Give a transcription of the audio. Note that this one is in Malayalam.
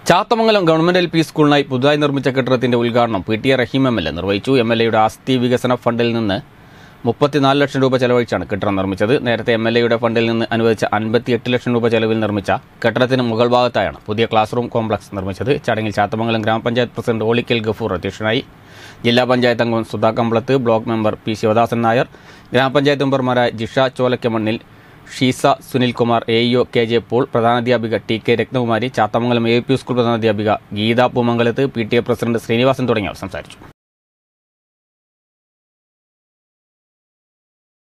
ചാത്തമംഗലം ഗവൺമെന്റ് എൽ പി സ്കൂളിനായി പുതുതായി നിർമ്മിച്ച കെട്ടിടത്തിന്റെ ഉദ്ഘാടനം P T A Rahim M L A നിർവഹിച്ചു എം എൽ എയുടെ ആസ്തി വികസന ഫണ്ടിൽ നിന്ന് മുപ്പത്തിനാല് ലക്ഷം രൂപ ചെലവഴിച്ചാണ് കെട്ടിടം നിർമ്മിച്ചത് നേരത്തെ എം എൽ എയുടെ ഫണ്ടിൽ നിന്ന് അനുവദിച്ച അൻപത്തിയെട്ട് ലക്ഷം രൂപ ചെലവിൽ നിർമ്മിച്ച കെട്ടിടത്തിന് മുകൾ ഭാഗത്തായാണ് പുതിയ ക്ലാസ് റൂം കോംപ്ലക്സ് നിർമ്മിച്ചത് ചടങ്ങിൽ ചാത്തമംഗലം ഗ്രാമപഞ്ചായത്ത് പ്രസിഡന്റ് ഓളിക്കൽ ഗഫൂർ അധ്യക്ഷനായി ജില്ലാ പഞ്ചായത്ത് അംഗം Sudha Kambalath block member P Sivadasan Nair grama panchayat മെമ്പർമാരായ Jisha Cholakkamannil Sheesa Sunilkumar A EO K J Paul പ്രധാനാധ്യാപിക T K Rathnakumari Chathamangalam A P school പ്രധാനാധ്യാപിക Geetha Poomangalath P T A president Srinivasan തുടങ്ങിയവർ സംസാരിച്ചു